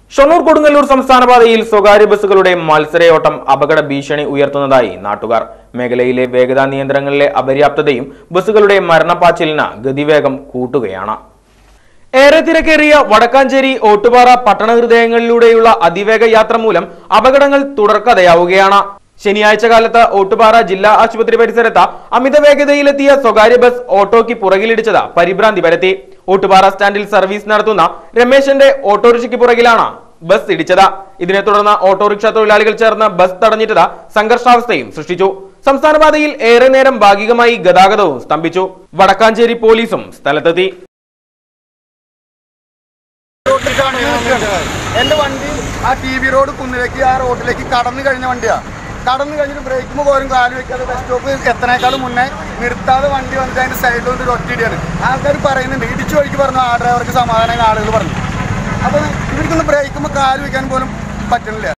ഷൊർണൂർ കൊടുങ്ങല്ലൂർ സംസ്ഥാന പാതയിൽ സ്വകാര്യ ബസ്സുകളുടെ മത്സരയോട്ടം അപകട ഭീഷണി ഉയർത്തുന്നതായി നാട്ടുകാർ മേഖലയിലെ വേഗതാ നിയന്ത്രണങ്ങളിലെ അപര്യാപ്തതയും ബസ്സുകളുടെ മരണപ്പാച്ചിലിന് ഗതിവേഗം കൂട്ടുകയാണ് ഏറെ തിരക്കേറിയ വടക്കാഞ്ചേരി ഓട്ടുപാറ പട്ടണഹൃദയങ്ങളിലൂടെയുള്ള അതിവേഗ യാത്ര മൂലം അപകടങ്ങൾ തുടർക്കഥയാവുകയാണ് ശനിയാഴ്ച കാലത്ത് ഓട്ടുപാറ ജില്ലാ ആശുപത്രി പരിസരത്ത് അമിത വേഗതയിലെത്തിയ സ്വകാര്യ ബസ് ഓട്ടോയ്ക്ക് പുറകിലിടിച്ചത് പരിഭ്രാന്തി പരത്തി ഓട്ടുപാറ സ്റ്റാൻഡിൽ സർവീസ് നടത്തുന്ന രമേശന്റെ ഓട്ടോറിക്ഷയ്ക്ക് പുറകിലാണ് ബസ് ഇടിച്ചത് ഇതിനെ തുടർന്ന് ഓട്ടോറിക്ഷ തൊഴിലാളികൾ ചേർന്ന് ബസ് തടഞ്ഞിട്ടത് സംഘർഷാവസ്ഥയും സൃഷ്ടിച്ചു സംസ്ഥാനപാതയിൽ ഏറെ നേരം ഭാഗികമായി ഗതാഗതവും സ്തംഭിച്ചു വടക്കാഞ്ചേരി പോലീസും സ്ഥലത്തെത്തി റോഡിലേക്കാണ് ഞാൻ നിൽക്കുന്നത്. എന്റെ വണ്ടി ആ ടി വി റോഡ് കുന്നിലേക്ക് ആ റോഡിലേക്ക് കടന്നു കഴിഞ്ഞ വണ്ടിയാ കടന്നു കഴിഞ്ഞിട്ട് ബ്രേക്കുമ്പോൾ പോലും കാല് വെക്കാതെ ബസ് സ്റ്റോപ്പ് എത്തനേക്കാളും മുന്നേ നിർത്താതെ വണ്ടി വന്നിട്ട് അതിന്റെ സൈഡിൽ കൊണ്ട് ഒരു ഒറ്റയിടിയാണ് ആൾക്കാർ പറയുന്നുണ്ട് ഇടിച്ചു വഴിക്ക് പറഞ്ഞു ആ ഡ്രൈവർക്ക് സമാധാനമായി ആളുകൾ പറഞ്ഞു അപ്പോൾ ഇവർക്കൊന്ന് ബ്രേക്കുമ്പോൾ കാല് വെക്കാൻ പോലും പറ്റണില്ല